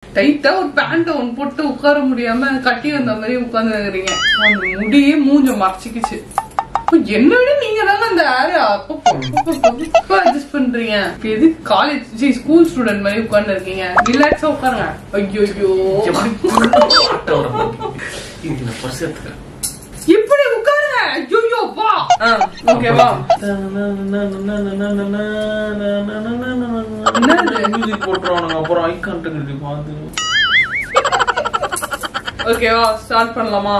டைட்டா ஒரு பேண்ட் ஒன்னு போட்டு உட்கார முடியாம கட்டி வந்த மாதிரி உட்கார்ந்து இருக்கிறீங்க அந்த முடியே மூஞ்ச மறைச்சிக்கிச்சு அப்ப என்ன விட நீங்க தாங்க அந்த ஏர் அப்போ அட்ஜஸ்ட் பண்றீங்க எது காலேஜ் ஸ்கூல் ஸ்டூடெண்ட் மாதிரி உட்கார்ந்து இருக்கீங்க ரிலாக்ஸா உட்காருங்க ஐயோ ஐயோ ஆட்ட வர மாட்டேங்குது. இது நான் பர்ஸ் எடுத்துக்கிறேன். இப்படி உட்காருங்க ஐயோ பா ஓகேவா என்னது? Music போட்டுருவானுங்க, அப்புறம் eye contact இப்படி பார்த்து. ஓகேவா ஸ்டார்ட் பண்ணலாமா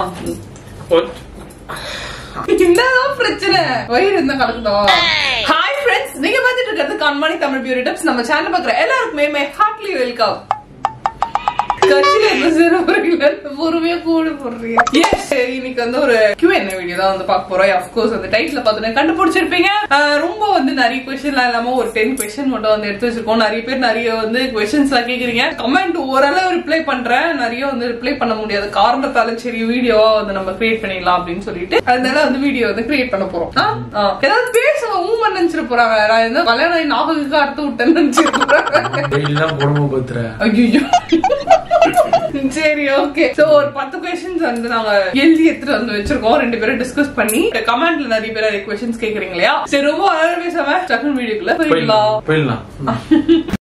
என்னதான் பிரச்சனை வயிறு என்ன கலக்குதா ஹாய் ஃப்ரெண்ட்ஸ் நீங்க பார்த்துட்டு இருக்கிறது கண்மணி தமிழ் பியூரி டிப்ஸ் நம்ம சேனல் பாக்குற எல்லாருக்குமே மே ஹார்ட்லி வெல்கம் கட்சியில இருந்து சிறுவர்கள பொறுமையா கூட போடுறீங்க எஸ் இன்னைக்கு வந்து ஒரு Q&A வீடியோ தான் வந்து பார்க்க போறோம் ஆஃப் கோர்ஸ் அந்த டைட்டில் பார்த்தோன்னே கண்டுபிடிச்சிருப்பீங்க அஹ் ரொம்ப வந்து நிறைய கொஸ்டின்லாம் இல்லாம ஒரு டென் கொஸ்டின் மட்டும் வந்து எடுத்து வச்சிருக்கோம் நிறைய பேர் நிறைய வந்து கொஸ்டின்ஸ் எல்லாம் கேக்குறீங்க கமெண்ட் ஓரளவு ரிப்ளை பண்றேன் நிறைய வந்து ரிப்ளை பண்ண முடியாது காரணத்தால சரி வீடியோவா வந்து நம்ம கிரியேட் பண்ணிடலாம் அப்படின்னு சொல்லிட்டு அதனால வந்து வீடியோ வந்து கிரியேட் பண்ண போறோம் ஆ? ஆ. ஏதாவது பேசுங்க ஊமன் நினைச்சிட்டு போறாங்க நான் என்ன கல்யாணம் ஆகி நாகலுக்கு அறுத்து விட்டேன்னு நினைச்சிட்டு போறாங்க Daily தான் கொடுமை பத்துற. ஐயோ சரி ஓகே சோ ஒரு பத்து கொஸ்டின்ஸ் வந்து நாங்க எழுதி எடுத்துட்டு வந்து வச்சிருக்கோம் ரெண்டு பேரும் டிஸ்கஸ் பண்ணி கமெண்ட்ல நிறைய பேர் நிறைய கொஸ்டின்ஸ் கேக்குறீங்க இல்லையா சரி ரொம்ப அழகா பேசாம டக்குனு வீடியோக்குள்ள போயிடலாம் போயிடலாம். போயிடலாம்.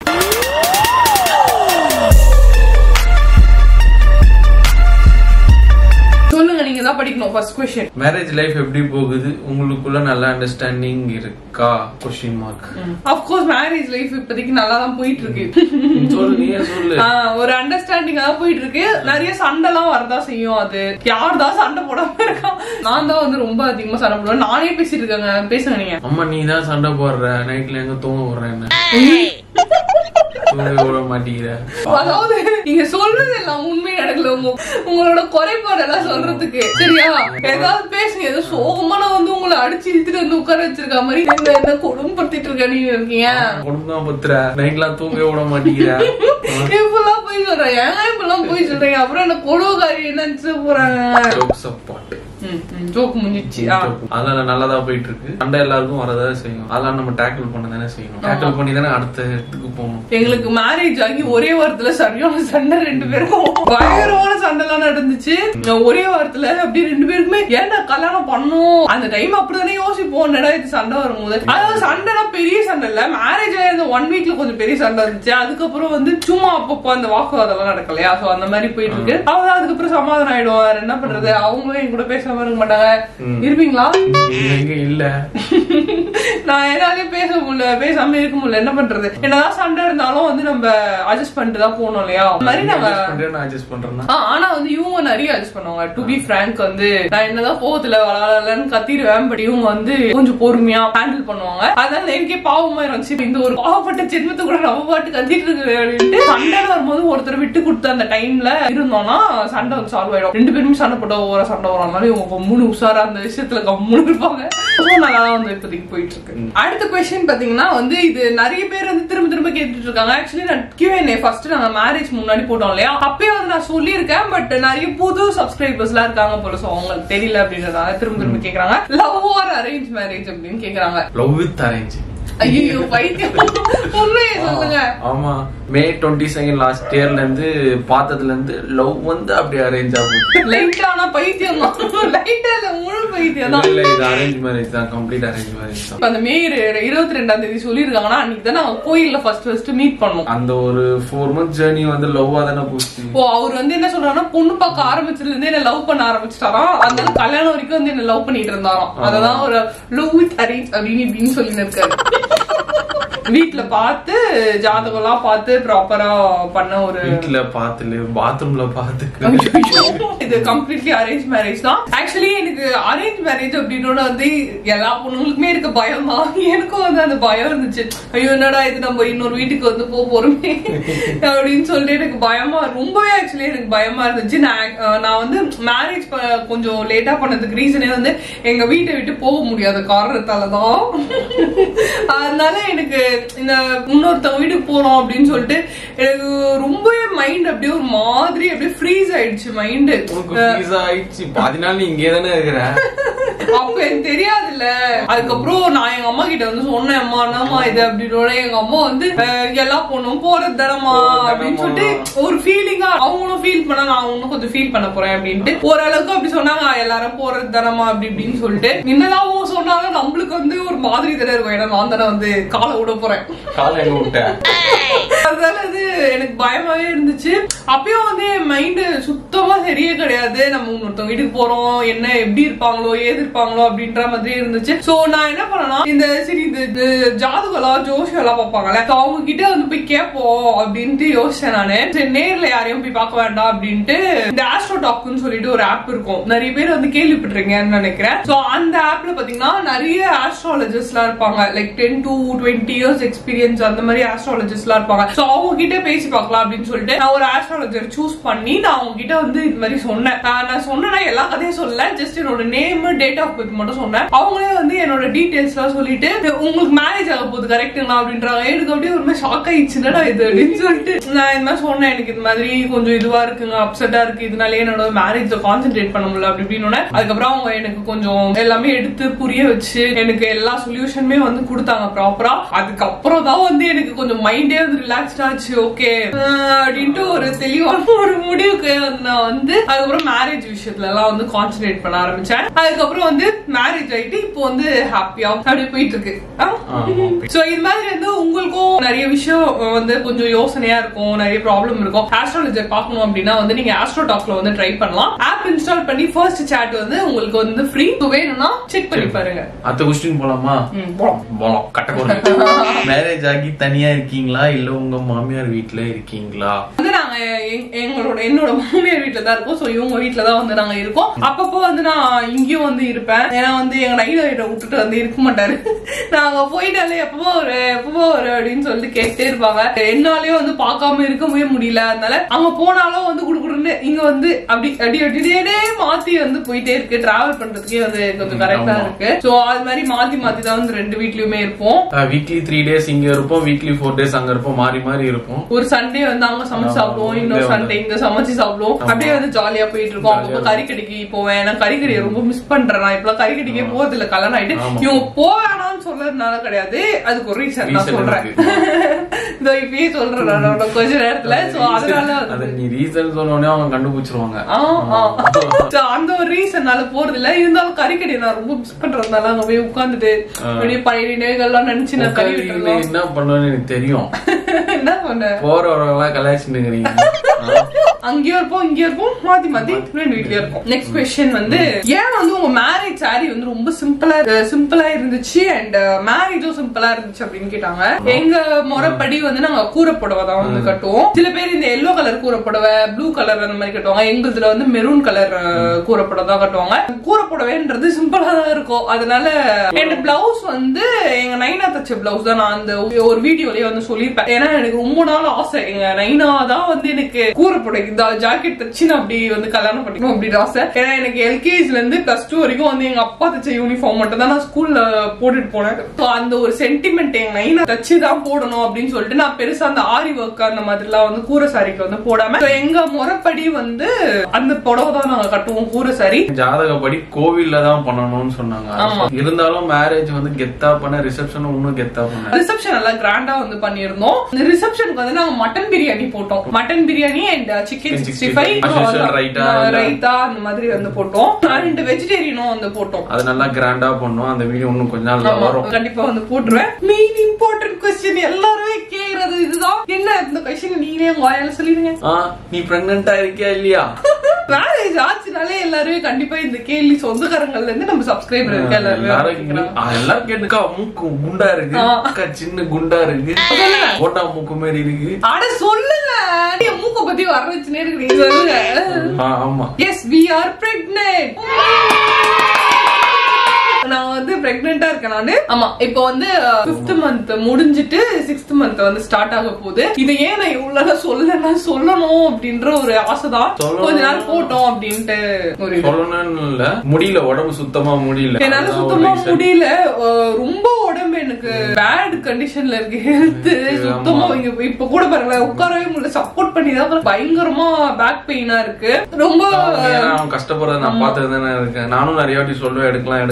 சொல்லுங்க நீங்க தான் படிக்கணும் ஃபர்ஸ்ட் கொஸ்டின் மேரேஜ் லைஃப் எப்படி போகுது உங்களுக்குள்ள நல்ல அண்டர்ஸ்டாண்டிங் இருக்கா question mark of course marriage life இப்போதைக்கு நல்லா தான் போயிட்டு இருக்கு சொல்லு நீயே சொல்லு ஆஹ் ஒரு அண்டர்ஸ்டாண்டிங் தான் போயிட்டு இருக்கு நிறைய சண்டைலாம் வரதா செய்யும் அது யார் தான் சண்டை போடாம இருக்கா நான் தான் வந்து ரொம்ப அதிகமா சண்டை போடுவேன் நானே பேசிட்டு இருக்கேங்க பேசுங்க நீங்க அம்மா நீ தான் சண்டை போடுற நைட்ல எங்க தூங்க விடுற என்ன தூங்க விட மாட்டேங்கிற அதாவது நீங்க சொல்றது எல்லாம் உண்மை நடக்கல உங்க உங்களோட குறைபாடு எல்லாம் சொல்றதுக்கு சரியா ஏதாவது பேசுங்க ஏதோ சோகமா நான் வந்து உங்களை அடிச்சு இழுத்துட்டு வந்து உட்கார வச்சிருக்க மாதிரி என்ன என்ன கொடுமைப்படுத்திட்டு இருக்க நீங்க இருக்கீங்க குடும்பம் பத்துற நைட்லாம் தூங்க விட மாட்டேங்கிற இப்பெல்லாம் போய் சொல்றேன் ஏங்க இப்பெல்லாம் போய் சொல்றீங்க அப்புறம் என்ன கொடுவக்காரி என்ன நினைச்சு போறாங்க ஜோக் சப்பாட் ஜோக்கு முடிஞ்சிச்சு ஆ. அதெல்லாம் நல்லதா போயிட்டு இருக்கு சண்டை எல்லாருக்கும் வரதான் செய்யும் அதெல்லாம் நம்ம டேக்கிள் பண்ண தானே செய்யணும் டேக்கிள் பண்ணி தானே அடுத்த இடத்துக்கு போகணும் எங்களுக்கு மேரேஜ் ஆகி ஒரே வாரத்துல சரியான சண்டை ரெண்டு பேரும் பயங்கரமான சண்டை எல்லாம் நடந்துச்சு ஒரே வாரத்துல அப்படி ரெண்டு பேருக்குமே ஏன்டா கல்யாணம் பண்ணும் அந்த டைம் அப்படிதானே யோசிப்போம் என்னடா இது சண்டை வரும்போது அதாவது சண்டைனா பெரிய சண்டை இல்ல மேரேஜ் ஆகி அந்த ஒன் வீக்ல கொஞ்சம் பெரிய சண்டை இருந்துச்சு அதுக்கப்புறம் வந்து சும்மா அப்பப்போ அந்த வாக்குவாதம் எல்லாம் நடக்கலையா சோ அந்த மாதிரி போயிட்டு இருக்கு அவங்க அதுக்கப்புறம் சமாதானம் ஆயிடும் வேற என்ன பண்றது அவங்களும் என் கூட பேசாம இருக்க மாட்டாங்க இருப்பீங்களா எங்க இல்ல நான் என்னாலயும் பேச முடியல பேசாம இருக்க முடியல என்ன பண்றது என்னதான் சண்டை இருந்தாலும் வந்து நம்ம அட்ஜஸ்ட் பண்ணிட்டு தான் போகணும் இல்லையா அந்த மாதிரி நாங்க நான் அட்ஜஸ்ட் பண்றேன்னா ஆ, ஆனா வந்து இவங்க நிறைய அட்ஜஸ்ட் பண்ணுவாங்க டு பி ஃப்ராங்க் வந்து நான் என்னதான் கோவத்துல வளரலன்னு கத்திடுவேன் பட் இவங்க வந்து கொஞ்சம் பொறுமையா ஹேண்டில் பண்ணுவாங்க அதனால எனக்கே பாவமா இருந்துச்சு இந்த ஒரு பாவப்பட்ட ஜென்மத்தை கூட நம்ம பாட்டு கத்திட்டு இருக்கு அப்படின்ட்டு சண்டை வரும்போது ஒருத்தர் விட்டு கொடுத்த அந்த டைம்ல இருந்தோம்னா சண்டை வந்து சால்வ் ஆயிடும் ரெண்டு பேருமே சண்டை போட்டா ஓவரா சண்டை வரும் அதனால இவங்க கம்முனு உஷாரா அந்த விஷயத்துல கம்முனு இருப்பாங்க So, நல்லா தான் வந்து இப்போதைக்கு போயிட்டு இருக்கு அடுத்த கொஸ்டின் பாத்தீங்கன்னா வந்து இது நிறைய பேர் வந்து திரும்ப திரும்ப கேட்டுட்டு இருக்காங்க ஆக்சுவலி நான் கியூஎன்ஏ ஃபர்ஸ்ட் நாங்க மேரேஜ் முன்னாடி போட்டோம் இல்லையா அப்பயே வந்து நான் சொல்லியிருக்கேன் பட் நிறைய புது சப்ஸ்கிரைபர்ஸ் எல்லாம் இருக்காங்க போல சோ அவங்களுக்கு தெரியல அப்படின்றதால திரும்ப திரும்ப கேக்குறாங்க லவ் ஆர் அரேஞ்ச் மேரேஜ் அப்படின்னு கேக்குறாங்க லவ் வித் அரேஞ்ச் ஐயோ பைத்தியம் உண்மையை சொல்லுங்க ஆமா மே டுவெண்ட்டி செகண்ட் லாஸ்ட் இயர்ல இருந்து பார்த்ததுல இருந்து லவ் வந்து அப்படி அரேஞ்ச் ஆகும் லைட்டா ஆனா பைத்தியம் தான் லைட்டா இல்ல முழு பைத்தியம் தான் இல்ல இது அரேஞ்ச் மேரேஜ் தான் கம்ப்ளீட் அரேஞ்ச் மேரேஜ் தான் இப்ப அந்த மே இரு- இருபத்தி ரெண்டாம் தேதி சொல்லிருக்காங்கன்னா அன்னைக்கு தான் நாங்க கோயில்ல ஃபர்ஸ்ட் ஃபர்ஸ்ட் மீட் பண்ணோம் அந்த ஒரு ஃபோர் மந்த் ஜேர்னி வந்து லவ்வா தானே போச்சு ஓ அவர் வந்து என்ன சொல்றாருன்னா பொண்ணு பார்க்க ஆரம்பிச்சதுல இருந்து என்ன லவ் பண்ண ஆரம்பிச்சிட்டாராம் அதனால கல்யாணம் வரைக்கும் வந்து என்ன லவ் பண்ணிட்டு இருந்தாராம் அததான் ஒரு லவ் வித் அரேஞ்ச் அப்படின்னு இப்படின்னு சொல்லி இருக்காரு வீட்ல பார்த்து ஜாதகம் எல்லாம் பார்த்து ப்ராப்பரா பண்ண ஒரு வீட்டுல பாத்துல பாத்ரூம்ல பாத்துக்கு ஐயோ, இது கம்ப்ளீட்லி அரேஞ்ச் மேரேஜ் தான் ஆக்சுவலி எனக்கு அரேஞ்ச் மேரேஜ் அப்படின்னோட வந்து எல்லா பொண்ணுங்களுக்குமே இருக்க பயம் தான் எனக்கும் வந்து அந்த பயம் இருந்துச்சு ஐயோ என்னடா இது நம்ம இன்னொரு வீட்டுக்கு வந்து போக போறோமே அப்படின்னு சொல்லிட்டு எனக்கு பயமா ரொம்பவே ஆக்சுவலி எனக்கு பயமா இருந்துச்சு நான் அஹ், நான் வந்து மேரேஜ் கொஞ்சம் லேட்டா பண்ணதுக்கு ரீசனே வந்து எங்க வீட்டை விட்டு போக முடியாத காரணத்தால தான் அதனால எனக்கு இந்த இன்னொருத்தவங்க வீட்டுக்கு போறோம் அப்படின்னு சொல்லிட்டு எனக்கு ரொம்பவே மைண்ட் அப்படியே ஒரு மாதிரி அப்படியே ஃப்ரீஸ் ஆயிடுச்சு மைண்டு உனக்கு visa ஆயிடுச்சு பாதி நாள் நீ இங்கே தானே இருக்கிற அப்ப எனக்கு தெரியாதுல்ல அதுக்கப்புறம் நான் எங்க அம்மா கிட்ட வந்து சொன்னேன் அம்மா என்னம்மா இது அப்படின்னு எங்க அம்மா வந்து அஹ், எல்லா பொண்ணும் போறது தானம்மா அப்படின்னு சொல்லிட்டு ஒரு ஃபீலிங் பண்ணா நான் இன்னும் கொஞ்சம் ஃபீல் பண்ண போறேன் அப்படின்ட்டு ஓரளவுக்கு அப்படி சொன்னாங்க எல்லாரும் போறது தானமா அப்படி இப்படின்னு சொல்லிட்டு என்னதான் அவங்க சொன்னாலும் நம்மளுக்கு வந்து ஒரு மாதிரி தானே இருக்கும் ஏன்னா நான் தானே வந்து காலை விட போறேன் காலை எங்க விட்ட அதனால அது எனக்கு பயமாவே இருந்துச்சு அப்பயும் வந்து என் மைண்ட் சுத்தமா சரியே கிடையாது நம்ம இன்னொருத்தவங்க வீட்டுக்கு போறோம் என்ன எப்படி இருப்பாங்களோ ஏது இருப்பாங்களோ அப்படின்ற மாதிரி இருந்துச்சு சோ நான் என்ன பண்ணனா இந்த சரி இந்த இது ஜாதகம்லாம் ஜோஷியெல்லாம் பார்ப்பாங்கல்ல So அவங்க கிட்ட வந்து போய் கேட்போம் அப்படின்ட்டு யோசிச்சேன் நானு சரி நேர்ல யாரையும் போய் பார்க்க வேண்டாம் அப்படின்ட்டு இந்த ஆஸ்ட்ரோ டாக்னு சொல்லிட்டு ஒரு ஆப் இருக்கும் நிறைய பேர் வந்து கேள்விப்பட்டிருக்கீங்கன்னு நினைக்கிறேன் சோ அந்த ஆப்ல பாத்தீங்கன்னா நிறைய ஆஸ்ட்ராலஜிஸ்ட்லாம் இருப்பாங்க like ten to twenty years experience அந்த மாதிரி ஆஸ்ட்ராலஜிஸ்ட்லாம் இருப்பாங்க சோ அவங்க கிட்ட பேசி பார்க்கலாம் அப்படின்னு சொல்லிட்டு நான் ஒரு ஆஸ்ட்ராலஜர் சூஸ் பண்ணி நான் அவங்க கிட்ட வந்து இது மாதிரி சொன்னேன் ஆஹ் நான் சொன்னேன்னா எல்லா கதையும் சொல்லல ஜஸ்ட் என்னோட நேம் டேட் ஆஃப் பர்த் மட்டும் சொன்னேன் அவங்களே வந்து என்னோட டீடைல்ஸ் எல்லாம் சொல்லிட்டு உங்களுக்கு மேரேஜ் ஆக போகுது கரெக்ட்டுங்களா அப்படின்றாங்க எனக்கு அப்படியே ஒரு மாதிரி ஷாக் ஆயிடுச்சுன்னா இது அப்படின்னு சொல்லிட்டு நான் இந்த மாதிரி சொன்னேன் எனக்கு இது மாதிரி கொஞ்சம் இதுவா இருக்குங்க அப்செட்டா இருக்கு இதனாலே என்னோட மேரேஜ் கான்சென்ட்ரேட் பண்ண முடியல அப்படி இப்படின்னு உடனே அதுக்கப்புறம் அவங்க எனக்கு கொஞ்சம் எல்லாமே எடுத்து புரிய வச்சு எனக்கு எல்லா சொல்யூஷனுமே வந்து கொடுத்தாங்க ப்ராப்பரா அதுக்கப்புறம் தான் வந்து எனக்கு கொஞ்சம் மைண்டே வந்து ரிலாக்ஸ்ட் ஆச்சு ஓகே அப்படின்ட்டு ஒரு தெளிவான ஒரு முடிவுக்கு நான் வந்து அதுக்கப்புறம் மேரேஜ் விஷயத்துல எல்லாம் வந்து கான்சென்ட்ரேட் பண்ண ஆரம்பிச்சேன் அதுக்கப்புறம் வந்து மேரேஜ் ஆயிட்டு இப்போ வந்து ஹாப்பியா அப்படியே போயிட்டு இருக்கு சோ இது மாதிரி வந்து உங்களுக்கும் நிறைய விஷயம் வந்து கொஞ்சம் யோசனையா இருக்கும் நிறைய ப்ராப்ளம் இருக்கும் ஆஸ்ட்ராலஜர் பார்க்கணும் அப்படின்னா வந்து நீங்க ஆஸ்ட்ரோ டாக்ல வந்து ட்ரை பண்ணலாம் ஆப் இன்ஸ்டால் பண்ணி ஃபர்ஸ்ட் சாட் வந்து உங்களுக்கு வந்து ஃப்ரீ வேணும்னா செக் பண்ணி பாருங்க அத்த கொஸ்டின் போலாமா ம், போலாம். போலாம் கட்ட மேரேஜ் ஆகி தனியா இருக்கீங்களா இல்ல உங்க மாமியார் வீட்ல இருக்கீங்களா வந்து நாங்க எங்- எங்களோட என்னோட மாமியார் வீட்டுல தான் இருக்கோம் சோ இவங்க வீட்டுல தான் வந்து நாங்க இருக்கோம் அப்பப்போ வந்து நான் இங்கேயும் வந்து இருப்பேன் ஏன்னா வந்து எங்க நைட் வீட்டை விட்டுட்டு வந்து இருக்க மாட்டாரு நாங்க போயிட்டாலே எப்பவோ ஒரு எப்பவோ ஒரு அப்படின்னு சொல்லிட்டு கேட்டே இருப்பாங்க என்னாலயும் வந்து பார்க்காம இருக்கவே முடியல அதனால அங்க போனாலும் வந்து குடுக்குடுன்னு இங்க வந்து அப்படி அடி அடிடே மாத்தி வந்து போயிட்டே இருக்கு டிராவல் பண்றதுக்கே வந்து கொஞ்சம் கரெக்டா ஆமா. இருக்கு சோ அது மாதிரி மாத்தி மாத்தி தான் வந்து ரெண்டு வீட்லயுமே இருப்போம் வீக்லி த்ரீ டேஸ் இங்க இருப்போம் வீக்லி ஃபோர் டேஸ் அங்க இருப்போம் மாறி மாறி இருப்போம் ஒரு சண்டே வந்து அங்க சமைச்சு ஆமா. சாப்பிடுவோம் இன்னொரு இங்க சண்டே இங்க சமைச்சு சாப்பிடுவோம் ஆமா. அப்படியே வந்து ஜாலியா போயிட்டு இருக்கோம் ஜாலியா அப்பப்போ கறிக்கடைக்கு போவேன் நான் கறிக்கடையை ரொம்ப மிஸ் பண்றேன் நான் இப்பெல்லாம் கறிக்கடைக்கே போறது இல்ல கல்யாணம் ஆயிட்டு ஆமா. இவங்க போவேணாம்னு சொல்றதுனால கிடையாது அதுக்கு ஒரு ரீசன் நான் Reason சொல்றேன் இதோ இப்பயே சொல்றேன் நான் கொஞ்ச நேரத்துல சோ அதனால அத வந்து- நீ ரீசன் சொன்னோடனே அவங்க கண்டுபிடிச்சிருவாங்க ஆ, ஆ. So, அந்த ஒரு ரீசன்னால போறது இல்ல இருந்தாலும் கறிக்கடை நான் ரொம்ப மிஸ் பண்றதுனால அங்க போய் உட்கார்ந்துட்டு அப்படியே பழைய நினைவுகள்லாம் நினைச்சு நான் கறி உட்கார்ந்து விட்டுருந்தோம் என்ன பண்ணுவேன்னு எனக்கு தெரியும் என்ன பண்ண போறவங்க கலாய்ச்சிட்டு இருக்கிறீங்க அங்கேயும் இருப்போம் இங்கேயும் இருப்போம் மாத்தி மாத்தி ரெண்டு வீட்லயும் இருப்போம் நெக்ஸ்ட் கொஸ்டின் வந்து ஏன் வந்து உங்க மேரேஜ் சாரி வந்து ரொம்ப சிம்பிளா சிம்பிளா இருந்துச்சு அண்ட் மேரேஜும் சிம்பிளா இருந்துச்சு அப்படின்னு கேட்டாங்க எங்க முறைப்படி வந்து நாங்க கூரை புடவை தான் வந்து கட்டுவோம் சில பேர் இந்த எல்லோ கலர் கூரை புடவை ப்ளூ கலர் அந்த மாதிரி கட்டுவாங்க எங்களுதுல வந்து மெரூன் கலர் கூரை புடவை தான் கட்டுவாங்க கூரை புடவைன்றது சிம்பிளா தான் இருக்கும் அதனால என் பிளவுஸ் வந்து எங்க நைனா தச்ச பிளவுஸ் தான் நான் அந்த ஒரு வீடியோலயே வந்து சொல்லியிருப்பேன் ஏன்னா எனக்கு ரொம்ப நாள் ஆசை எங்க நைனா தான் வந்து எனக்கு கூரை புடவை இந்த ஜாக்கெட் தச்சு நான் அப்படி வந்து கல்யாணம் பண்ணிக்கணும் அப்படின்னு ஆசை ஏன்னா எனக்கு எல்கேஜில இருந்து பிளஸ் டூ வரைக்கும் வந்து எங்க அப்பா தச்ச யூனிஃபார்ம் மட்டும் தான் நான் ஸ்கூல்ல போட்டுட்டு போனேன் So, அந்த ஒரு சென்டிமெண்ட் எங்க நைனா தச்சு தான் போடணும் அப்படின்னு சொல்லிட்டு நான் பெருசா அந்த ஆரி ஒர்க் அந்த மாதிரிலாம் வந்து கூரை சாரிக்கு வந்து போடாம So, எங்க முறைப்படி வந்து அந்த புடவை தான் நாங்க கட்டுவோம் கூரை சாரி ஜாதகப்படி கோவில்ல தான் பண்ணணும்னு சொன்னாங்க ஆமா. இருந்தாலும் மேரேஜ் வந்து கெத்தா பண்ண ரிசப்ஷன் இன்னும் கெத்தா பண்ண ரிசப்ஷன் எல்லாம் கிராண்டா வந்து பண்ணியிருந்தோம் இந்த ரிசப்ஷனுக்கு வந்து நாங்க மட்டன் பிரியாணி போட்டோம் mutton biryani and chicken sixty five As usual, raita, இல்ல- ரைத்தா அந்த மாதிரி வந்து போட்டோம் ரெண்டு வெஜிடேரியனும் வந்து போட்டோம் அது நல்லா கிராண்டா பண்ணோம் அந்த வீடியோ இன்னும் கொஞ்ச நாள்ல ஆமா, வரும் கண்டிப்பா வந்து போட்டுருவேன் மெயின் இம்பார்ட்டன்ட் கொஸ்டின் எல்லாருமே கேக்குறது இதுதான் என்ன இந்த கொஸ்டின் நீங்களே உங்க வாயால சொல்லிடுங்க ஆ நீ பிரெக்னண்டா இருக்கியா இல்லையா மேரேஜ் ஆச்சுனாலே எல்லாருமே கண்டிப்பா இந்த கேள்வி சொந்தக்காரங்கள்ல இருந்து நம்ம சப்ஸ்கிரைபர் இருக்க எல்லாருமே எல்லாரும் கேக்குறாங்க. ஆ, எல்லாரும் கேட்டுக்கா மூக்கு குண்டா இருக்கு ஆ. அக்கா சின்ன குண்டா இருக்கு ஓட்டா மூக்கு மாதிரி இருக்கு அட சொல்லுங்க என் மூக்க பத்தி வர வச்சுனே இருக்கு சொல்லுங்க ஆ, ஆமா எஸ் வி ஆர் பிரெக்னென்ட் நான் வந்து பிரெக்னெண்டா இருக்கேன் நானு ஆமா இப்போ வந்து பிப்த் மந்த் முடிஞ்சிட்டு சிக்ஸ்த் மந்த் வந்து ஸ்டார்ட் ஆக போகுது இதை ஏன் நான் இவ்வளவு சொல்லனா சொல்லணும் அப்படின்ற ஒரு ஆசைதான் சொல்லணும். கொஞ்ச நேரம் போட்டோம் அப்படின்ட்டு ஒரு இது. சொல்லணும்னு இல்ல முடியல உடம்பு சுத்தமா முடியல என்னால அதுதான் ஒரு சுத்தமா reason. முடியல அஹ் ரொம்ப உடம்பு எனக்கு பேட் கண்டிஷன்ல இருக்கு ஹெல்த் சுத்தமா ஆமா. இங்க இப்ப கூட பாருங்களேன் உட்காரவே முடியல சப்போர்ட் பண்ணி தான் பயங்கரமா பேக் பெயினா இருக்கு ரொம்ப ஏன்னா அவன் கஷ்டப்படுறத நான் பார்த்துட்டு தானே இருக்கேன் நானும் நிறைய வாட்டி சொல்லுவேன் எடுக்கலாம் எடுக்கலாம்னு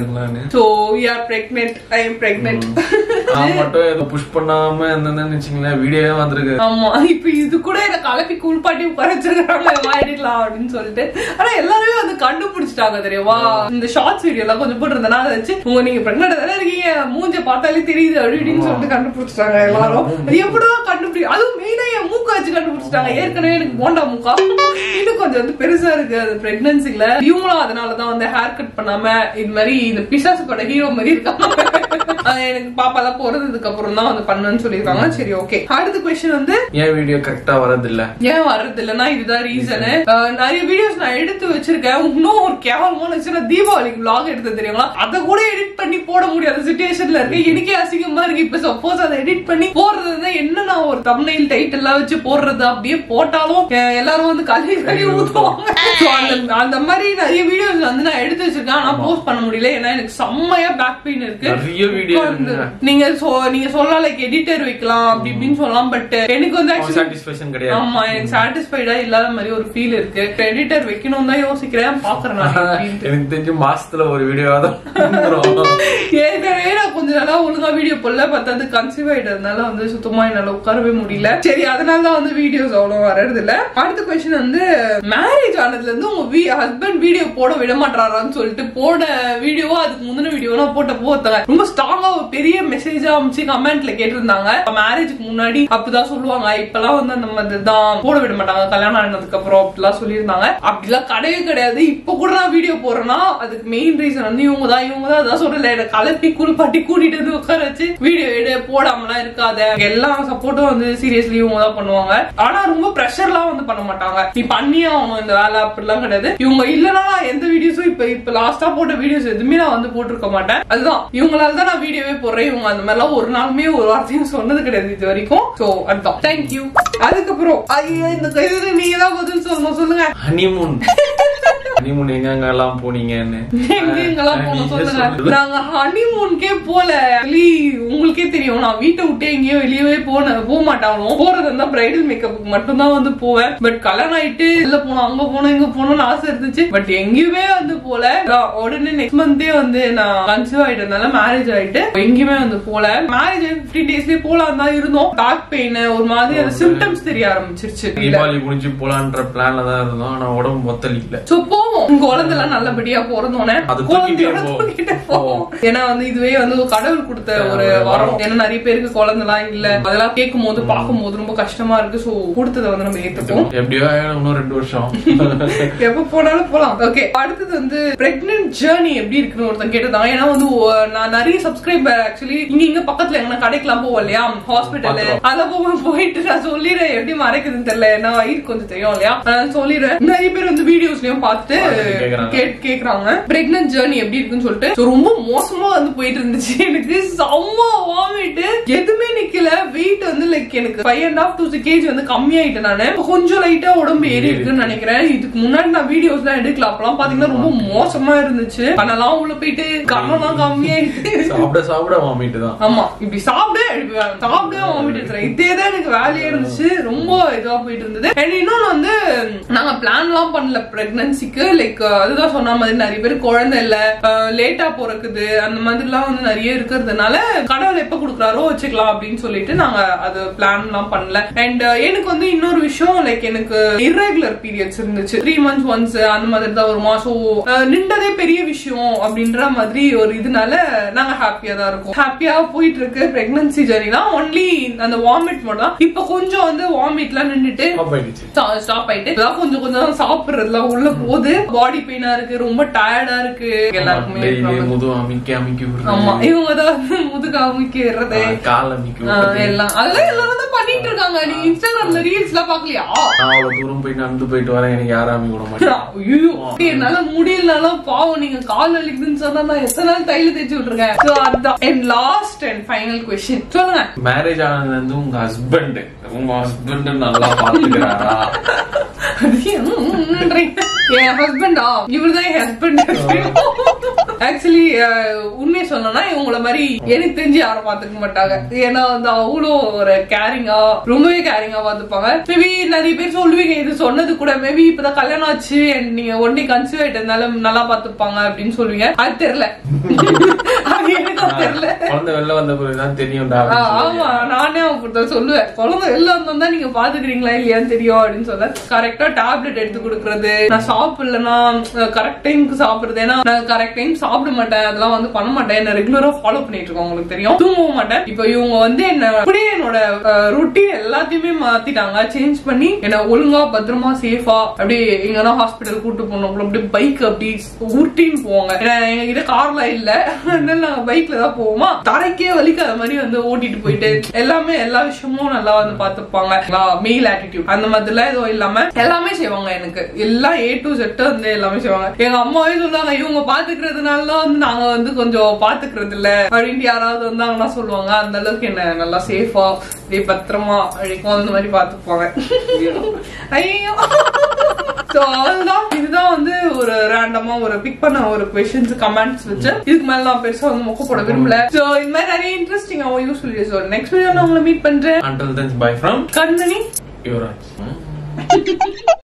so we are pregnant I am pregnant நான் மட்டும் புஷ் பண்ணாம இருந்தேன்னு வச்சுங்களேன் வீடியோவே வந்திருக்கு ஆமா இப்ப இது கூட என்ன கலப்பி குளிப்பாட்டி உட்கார வச்சிருக்காங்க வாயிடலாம் அப்படின்னு சொல்லிட்டு ஆனா எல்லாருமே வந்து கண்டுபிடிச்சிட்டாங்க தெரியுமா இந்த ஷார்ட்ஸ் வீடியோ எல்லாம் கொஞ்சம் போட்டிருந்தேன்னா அதை வச்சு உங்க நீங்க பிரெக்னென்ட் தானே இருக்கீங்க மூஞ்ச பார்த்தாலே தெரியுது அப்படி இப்படின்னு சொல்லிட்டு கண்டுபிடிச்சிட்டாங்க எல்லாரும் அது எப்படிதான் கண்டுபிடி அதுவும் மெயினா என் மூக்க வச்சு கண்டுபிடிச்சிட்டாங்க ஏற்கனவே எனக்கு போண்டா மூக்கா இன்னும் கொஞ்சம் வந்து பெருசா இருக்கு அது பிரெக்னன்சில இவங்களும் அதனாலதான் வந்து ஹேர் கட் பண்ணாம இது மாதிரி இந்த பிசாசு பட ஹீரோ மாதிரி இருக்காங்க அது எனக்கு பாப்பா எல்லாம் பிறந்ததுக்கு அப்புறம் தான் வந்து பண்ணுன்னு சொல்லிருக்காங்க சரி ஓகே அடுத்த கொஸ்டின் வந்து ஏன் வீடியோ கரெக்டா வரதில்ல ஏன் வர்றது இல்லைன்னா இதுதான் ரீசனு நிறைய வீடியோஸ் நான் எடுத்து வச்சிருக்கேன் இன்னும் ஒரு கேவலமான வச்சு தீபாவளிக்கு vlog எடுத்து தெரியுங்களா அதை கூட எடிட் பண்ணி போட முடியாத சுச்சுவேஷன்ல இருக்கு எனக்கே அசிங்கமா இருக்கு இப்ப சப்போஸ் அதை எடிட் பண்ணி போடுறது இருந்தா என்ன நான் ஒரு தம்னைல் டைட்டில் எல்லாம் வச்சு போடுறது அப்படியே போட்டாலும் அஹ், எல்லாரும் வந்து கல்வி கழுவி ஊத்துவாங்க So, அந்த அந்த மாதிரி நிறைய வீடியோஸ் வந்து நான் எடுத்து வச்சிருக்கேன் ஆனா போஸ்ட் பண்ண முடியல ஏன்னா எனக்கு செம்மையா பேக் பெயின் இருக்கு நிறைய வீடியோ உட்கார்ந்து- நீங்க சொ- நீங்க சொல்லலாம் லைக் எடிட்டர் வைக்கலாம் அப்படி இப்படின்னு சொல்லலாம் பட் எனக்கு வந்து actually- சாட்டிஸ்பேக்ஷன் கிடையாது ஆமா எனக்கு சாட்டிஸ்ஃபைடா இல்லாத மாதிரி ஒரு ஃபீல் இருக்கு எடிட்டர் வைக்கணும் தான் யோசிக்கிறேன் பாக்குறேன் நான் எப்படின்ட்டு. எனக்கு தெரிஞ்சு மாசத்துல ஒரு வீடியோ தான் வந்துரும். ஏற்கனவே நான் கொஞ்ச நாளா ஒழுங்கா வீடியோ போடல பத்தாவது கன்சீவ் ஆயிட்டதுனால வந்து சுத்தமா என்னால உட்காரவே முடியல சரி அதனால தான் வந்து வீடியோஸ் அவ்வளவு வர்றது இல்ல அடுத்த கொஸ்டின் வந்து மேரேஜ் ஆனதுல இருந்து உங்க ஹஸ்பண்ட் வீடியோ போட விட மாட்டாரான்னு சொல்லிட்டு போட வீடியோ அதுக்கு முந்தின வீடியோ நான் போட்ட போத்தாங்க ரொம்ப ஸ்ட்ராங்கா ஒரு பெரிய மெசேஜா அமைச்சு கமெண்ட்ல கேட்டிருந்தாங்க மேரேஜ்க்கு முன்னாடி அப்படிதான் சொல்லுவாங்க இப்பெல்லாம் வந்து அந்த மாதிரி தான் போட விட மாட்டாங்க கல்யாணம் ஆனதுக்கு அப்புறம் அப்படிலாம் சொல்லியிருந்தாங்க அப்படிலாம் கிடையவே கிடையாது இப்ப கூட நான் வீடியோ போடுறேன்னா அதுக்கு மெயின் ரீசன் வந்து இவங்க தான் இவங்க தான் அதான் சொல்றல என்ன கலப்பி குளிப்பாட்டி கூட்டிட்டு வந்து உட்கார வச்சு வீடியோ எடு போடாமலாம் இருக்காத எல்லா சப்போர்ட்டும் வந்து சீரியஸ்லி இவங்க தான் பண்ணுவாங்க ஆனா ரொம்ப ப்ரெஷர்லாம் வந்து பண்ண மாட்டாங்க நீ பண்ணியே ஆகணும் இந்த வேலை அப்படிலாம் கிடையாது இவங்க இல்லனா நான் எந்த வீடியோஸும் இப்ப இப்ப லாஸ்டா போட்ட வீடியோஸ் எதுவுமே நான் வந்து போட்டிருக்க மாட்டேன் அதுதான் இவங்களால தான் நான் வீடியோவே போடுறேன் இவங்க அந்த மாதிரிலாம் ஒரு நாளுமே ஒரு வார்த்தையும் சொன்னது கிடையாது இது வரைக்கும் சோ அதுதான் தேங்க்யூ அதுக்கப்புறம் ஐயோ இந்த கைது நீங்க தான் பதில் சொல்லணும் சொல்லுங்க ஹனிமூன் ஹனிமூன் எங்க எங்க எல்லாம் போனீங்கன்னு எங்க எங்கெல்லாம் போனோம் நீங்க சொல்லுங்க சொல்லு. நாங்க ஹனிமூனுக்கே போல Actually, உங்களுக்கே தெரியும் நான் வீட்டை விட்டு எங்கேயும் வெளியவே போன போக மாட்டாங்களோ போறது இருந்தா பிரைடல் மேக்கப்புக்கு மட்டும் தான் வந்து போவேன் பட் கல்யாணம் ஆயிட்டு இல்ல போனோம் அங்க போனோம் இங்க போனோம்னு ஆசை இருந்துச்சு பட் எங்கேயுமே வந்து போல நான் உடனே நெக்ஸ்ட் மந்தே வந்து நான் கன்சீவ் ஆயிட்டதுனால மேரேஜ் ஆயிட்டு எங்கேயுமே வந்து போல மேரேஜ் பிப்டீன் டேஸ்லயே போலாம் தான் இருந்தோம் பேக் பெயின் ஒரு மாதிரி அந்த சிம்டம்ஸ் தெரிய ஆரம்பிச்சிருச்சு இல்ல தீபாவளி முடிஞ்சு போலான்ற பிளான்ல தான் இருந்தோம் ஆனா உடம்பு ஒத்தலிக்கல சோ போவோம் உங்க குழந்தை எல்லாம் நல்லபடியா பிறந்தோன்னே அது தூக்கிட்டே குழந்தையோட போ. தூக்கிட்டே போவோம் ஏன்னா வந்து இதுவே வந்து ஒரு கடவுள் கொடுத்த ஒரு வரம் ஏன்னா நிறைய பேருக்கு குழந்தை எல்லாம் இல்ல அதெல்லாம் கேட்கும் போது பார்க்கும் போது ரொம்ப கஷ்டமா இருக்கு சோ கொடுத்ததை வந்து நம்ம ஏத்துப்போம் எப்படியோ ஆயிடும் இன்னும் ரெண்டு வருஷம் எப்ப போனாலும் போலாம் ஓகே அடுத்தது வந்து பிரெக்னன்ட் ஜேர்னி எப்படி இருக்குன்னு ஒருத்தன் கேட்டதான் ஏன்னா வந்து ஒ- நான் நிறைய சப்ஸ்கிரைபர் ஆக்சுவலி இங்க இங்க பக்கத்துல எங்க கடைக்கெல்லாம் போவோம் இல்லையா ஹாஸ்பிட்டல் பாக்குறோம். அதெல்லாம் போகும்போது போயிட்டு நான் சொல்லிடுறேன் எப்படி மறைக்குதுன்னு தெரியல ஏன்னா வயிறு கொஞ்சம் தெரியும் இல்லையா நான் சொல்லிடுறேன் நிறைய பேர் வந்து வீடியோஸ்லயும் பார்த்துட்டு பார்த்துட்டு கேக்குறாங்க. கேட் கேக்குறாங்க பிரெக்னன்ட் ஜேர்னி எப்படி இருக்குன்னு சொல்லிட்டு So, ரொம்ப மோசமா வந்து போயிட்டு இருந்துச்சு எனக்கு செம்ம வாமிட்டு எதுவுமே நிக்கல வெயிட் வந்து லைக் எனக்கு five and half two KG வந்து கம்மியாயிட்டேன் நானு இப்ப கொஞ்சம் லைட்டா உடம்பு ஏறி இருக்குன்னு நினைக்கிறேன் இதுக்கு முன்னாடி நான் வீடியோஸ் எல்லாம் எடுக்கல அப்பெல்லாம் பாத்தீங்கன்னா ரொம்ப மோசமா இருந்துச்சு கண்ணெல்லாம் உள்ள போயிட்டு கண்ணெல்லாம் கம்மியாயிட்டு சாப்பிட சாப்பிட வாமிட்டு தான் ஆமா இப்படி சாப்பிட எழுப்புவேன். சாப்பிட வாமிட் எடுத்துறேன் இதே தான் எனக்கு வேலையே இருந்துச்சு ரொம்ப இதுவா போயிட்டு இருந்தது அண்ட் இன்னொன்னு வந்து நாங்க பிளான் எல்லாம் பண்ணல பிரெக்னன்சிக்கு லைக் அதுதான் சொன்ன மாதிரி நிறைய பேர் குழந்தை இல்ல லேட்டா பிறக்குது அந்த மாதிரி எல்லாம் வந்து நிறைய இருக்கிறதுனால கடவுள் எப்ப குடுக்குறாரோ வச்சுக்கலாம் அப்படின்னு சொல்லிட்டு நாங்க அது பிளான் எல்லாம் பண்ணல அண்ட் எனக்கு வந்து இன்னொரு விஷயம் லைக் எனக்கு irregular பீரியட்ஸ் இருந்துச்சு த்ரீ மந்த்ஸ் ஒன்ஸ் அந்த மாதிரி தான் வருமா ஸோ நின்றதே பெரிய விஷயம் அப்படின்ற மாதிரி ஒரு இதனால நாங்க ஹாப்பியா தான் இருக்கோம் ஹாப்பியா போயிட்டு இருக்கு பிரெக்னன்சி ஜெர்னிலாம் ஒன்லி அந்த வாமிட் மட்டும் தான் இப்ப கொஞ்சம் வந்து வாமிட்லாம் நின்னுட்டு Stop ஆயிடுச்சு ஸ்டாப் ஆயிட்டு இப்பதான் கொஞ்சம் கொஞ்சம் சாப்பிடுறதுலாம் உள்ள போகுது பாடி பெயினா இருக்கு ரொம்ப டயர்டா இருக்கு எல்லாருக்குமே டெய்லி problem. முது அமைக்கி அமைக்கி ஆமா விடுறது இவங்க தான் வந்து முதுகு அமுக்கிறது ஆ, கால் அமைக்கி ஆஹ் விடுறது எல்லாம் அதெல்லாம் எல்லாரும் தான் பண்ணிட்டு இருக்காங்க நீ இன்ஸ்டாகிராம்ல ரீல்ஸ் எல்லாம் பாக்கலையா நான் அவ்வளவு தூரம் போய் நடந்து போயிட்டு வரேன் எனக்கு யாராமி விட மாட்டேன் ஐயோ என்னால முடியலனாலும் பாவம் நீங்க கால் வலிக்குதுன்னு சொன்னா நான் எத்தனை நாள் தையில தேய்ச்சி விட்டுருக்கேன் So, அதான் என் லாஸ்ட் அண்ட் ஃபைனல் கொஸ்டின் சொல்லுங்க மேரேஜ் ஆனதுல இருந்து உங்க ஹஸ்பண்ட் உங்க ஹஸ்பண்ட் நல்லா பாத்துக்கிறாரா அது ஏன் ம், ம்ன்றீங்க? என் ஹஸ்பண்டா இவர்தான் என் ஹஸ்பண்ட் ஆக்சுவலி உண்மையை சொல்லணும்னா இவங்கள மாதிரி எனக்கு தெரிஞ்சு யாரும் பாத்துக்க மாட்டாங்க ஏன்னா வந்து அவ்வளோ ஒரு கேரிங்கா ரொம்பவே கேரிங்கா பாத்துப்பாங்க மேபி நிறைய பேர் சொல்லுவீங்க இது சொன்னது கூட மேபி இப்பதான் கல்யாணம் ஆச்சு and நீங்க ஒன்லி கன்சீவ் ஆயிட்டதுனால நல்லா பாத்துப்பாங்க அப்படின்னு சொல்லுவீங்க அது தெரியல அது எனக்கும் தெரியல குழந்தை வெளில வந்த பிறகுதான் தெரியும்டா ஆ, அப்படின்னு சொல்லி. ஆமா நானே அப்படித்தான் சொல்லுவேன் குழந்தை வெளில வந்தா நீங்க பாத்துக்கிறீங்களா இல்லையான்னு தெரியும் அப்படின்னு சொல்ல கரெக்டா டேப்லெட் எடுத்து கொடுக்கறது நான் சாப்பிடலன்னா கரெக்ட் டைம்க்கு சாப்பிடுறது ஏன்னா நான் கரெக்ட் டைம் சாப்பிட மாட்டேன் அதெல்லாம் வந்து பண்ண மாட்டேன் என்ன ரெகுலரா ஃபாலோ பண்ணிட்டு இருக்கோம் உங்களுக்கு தெரியும் தூங்கவும் மாட்டேன் இப்போ இவங்க வந்து என்ன அப்படியே என்னோட ரொட்டீன் எல்லாத்தையுமே மாத்திட்டாங்க சேஞ்ச் பண்ணி என்ன ஒழுங்கா பத்திரமா சேஃபா அப்படியே எங்கன்னா ஹாஸ்பிட்டல் கூட்டு போனோம் அப்படியே பைக் அப்படி உருட்டின்னு போவாங்க ஏன்னா எங்க கிட்ட கார்ல இல்ல அதனால நாங்க பைக்ல தான் போவோமா தரைக்கே வலிக்காத மாதிரி வந்து ஓட்டிட்டு போயிட்டு எல்லாமே எல்லா விஷயமும் நல்லா வந்து பாத்துப்பாங்க மெயில் ஆட்டிடியூட் அந்த மாதிரிலாம் எதுவும் இல்லாம எல்லாமே செய்வாங்க எனக்கு எல்லாம் ஏ டு செட் வந்து எல்லாமே செய்வாங்க எங்க அம்மாவே சொல்லுவாங்க இவங்க பாத்துக்கிறதுனால தான் வந்து நாங்க வந்து கொஞ்சம் பாத்துக்கிறது இல்ல அப்படின்ட்டு யாராவது வந்தாங்கன்னா சொல்லுவாங்க அந்த அளவுக்கு என்ன நல்லா சேஃபா அப்படியே பத்திரமா அழிக்கும் அந்த மாதிரி பாத்துப்பாங்க ஐயோ சோ அதுதான் இதுதான் வந்து ஒரு ரேண்டமா ஒரு பிக் பண்ண ஒரு கொஸ்டின்ஸ் கமெண்ட்ஸ் வச்சு இதுக்கு மேல நான் பெருசா வந்து மொக்க போட விரும்பல சோ இந்த மாதிரி நிறைய இன்ட்ரெஸ்டிங்காவும் யூஸ்ஃபுல் ஸோ நெக்ஸ்ட் வீடியோ நான் உங்களை மீட் பண்றேன் Until then, bye from கண்மணி Yuvraj.